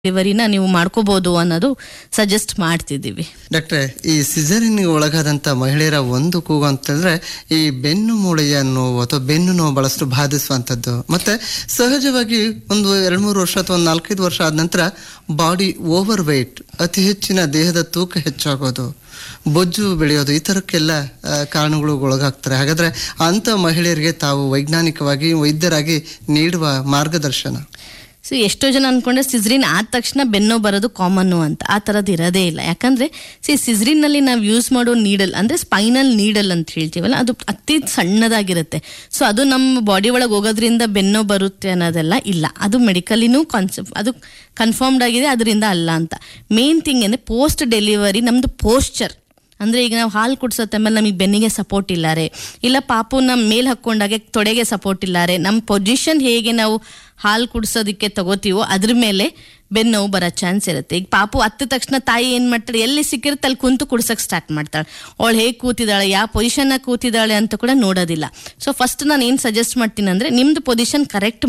ಡೆಲಿವರಿನ ನೀವು ಮಾಡ್ಕೋಬಹುದು ಅನ್ನೋದು ಸಜೆಸ್ಟ್ ಮಾಡ್ತಿದ್ದೀವಿ ಡಾಕ್ಟ್ರೆ ಈ ಸಿಸರಿನ್ಗೆ ಒಳಗಾದಂತ ಮಹಿಳೆಯರ ಒಂದು ಕೂಗು ಅಂತಂದ್ರೆ ಈ ಬೆನ್ನು ಮೂಳೆಯ ನೋವು ಅಥವಾ ಬೆನ್ನು ನೋವು ಬಹಳಷ್ಟು ಬಾಧಿಸುವಂತದ್ದು ಮತ್ತೆ ಸಹಜವಾಗಿ ಒಂದು ಎರಡ್ ಮೂರು ವರ್ಷ ಅಥವಾ ಒಂದು ನಾಲ್ಕೈದು ವರ್ಷ ಆದ ನಂತರ ಬಾಡಿ ಓವರ್ ವೆಯ್ಟ್ ಅತಿ ಹೆಚ್ಚಿನ ದೇಹದ ತೂಕ ಹೆಚ್ಚಾಗೋದು ಬೊಜ್ಜು ಬೆಳೆಯೋದು ಈ ತರಕ್ಕೆಲ್ಲ ಆ, ಕಾರಣಗಳು ಒಳಗಾಗ್ತಾರೆ ಹಾಗಾದ್ರೆ ಅಂತ ಮಹಿಳೆಯರಿಗೆ ತಾವು ವೈಜ್ಞಾನಿಕವಾಗಿ ವೈದ್ಯರಾಗಿ ನೀಡುವ ಮಾರ್ಗದರ್ಶನ ಸೊ ಎಷ್ಟೋ ಜನ ಅನ್ಕೊಂಡ್ರೆ ಸಿಜ್ರಿನ್ ಆದ ತಕ್ಷಣ ಬೆನ್ನೋ ಬರೋದು ಕಾಮನ್ನು ಅಂತ ಆ ಥರದ್ದು ಇರೋದೇ ಇಲ್ಲ ಯಾಕಂದ್ರೆ ಸಿ ಸಿಜ್ರಿನ್ನಲ್ಲಿ ನಾವು ಯೂಸ್ ಮಾಡೋ ನೀಡಲ್ ಅಂದ್ರೆ ಸ್ಪೈನಲ್ ನೀಡಲ್ ಅಂತ ಹೇಳ್ತೀವಲ್ಲ ಅದು ಅತಿ ಸಣ್ಣದಾಗಿರುತ್ತೆ ಸೊ ಅದು ನಮ್ಮ ಬಾಡಿ ಒಳಗೆ ಹೋಗೋದ್ರಿಂದ ಬೆನ್ನೋ ಬರುತ್ತೆ ಅನ್ನೋದೆಲ್ಲ ಇಲ್ಲ ಅದು ಮೆಡಿಕಲಿನೂ ಕಾನ್ಸೆಪ್ಟ್ ಅದು ಕನ್ಫರ್ಮ್ಡ್ ಆಗಿದೆ ಅದರಿಂದ ಅಲ್ಲ ಅಂತ ಮೇನ್ ಥಿಂಗ್ ಅಂದರೆ ಪೋಸ್ಟ್ ಡೆಲಿವರಿ ನಮ್ಮದು ಪೋಸ್ಚರ್ ಅಂದ್ರೆ ಈಗ ನಾವು ಹಾಲು ಕುಡ್ಸೋ ಟೈಮಲ್ಲಿ ನಮಗೆ ಬೆನ್ನಿಗೆ ಸಪೋರ್ಟ್ ಇಲ್ಲಾರೆ ಇಲ್ಲ ಪಾಪುನ ಮೇಲ್ ಹಾಕೊಂಡಾಗೆ ತೊಡೆಗೆ ಸಪೋರ್ಟ್ ಇಲ್ಲಾರೆ ನಮ್ಮ ಪೊಸಿಷನ್ ಹೇಗೆ ನಾವು ಹಾಲು ಕುಡ್ಸೋದಕ್ಕೆ ತಗೋತೀವೋ ಅದ್ರ ಮೇಲೆ ಬೆನ್ನು ನೋವು ಬರೋ ಚಾನ್ಸ್ ಇರುತ್ತೆ ಈಗ ಪಾಪು ಹತ್ತ ತಕ್ಷಣ ತಾಯಿ ಏನ್ ಮಾಡ್ತಾಳೆ ಎಲ್ಲಿ ಸಿಕ್ಕಿರುತ್ತೆ ಅಲ್ಲಿ ಕುಂತು ಕುಡ್ಸಕ್ ಸ್ಟಾರ್ಟ್ ಮಾಡ್ತಾಳೆ ಅವಳು ಹೇಗೆ ಕೂತಿದ್ದಾಳೆ ಯಾವ ಪೊಸಿಷನ್ ಕೂತಿದ್ದಾಳೆ ಅಂತ ಕೂಡ ನೋಡೋದಿಲ್ಲ ಸೊ ಫಸ್ಟ್ ನಾನು ಏನು ಸಜೆಸ್ಟ್ ಮಾಡ್ತೀನಿ ಅಂದ್ರೆ ನಿಮ್ದು ಪೊಸಿಷನ್ ಕರೆಕ್ಟ್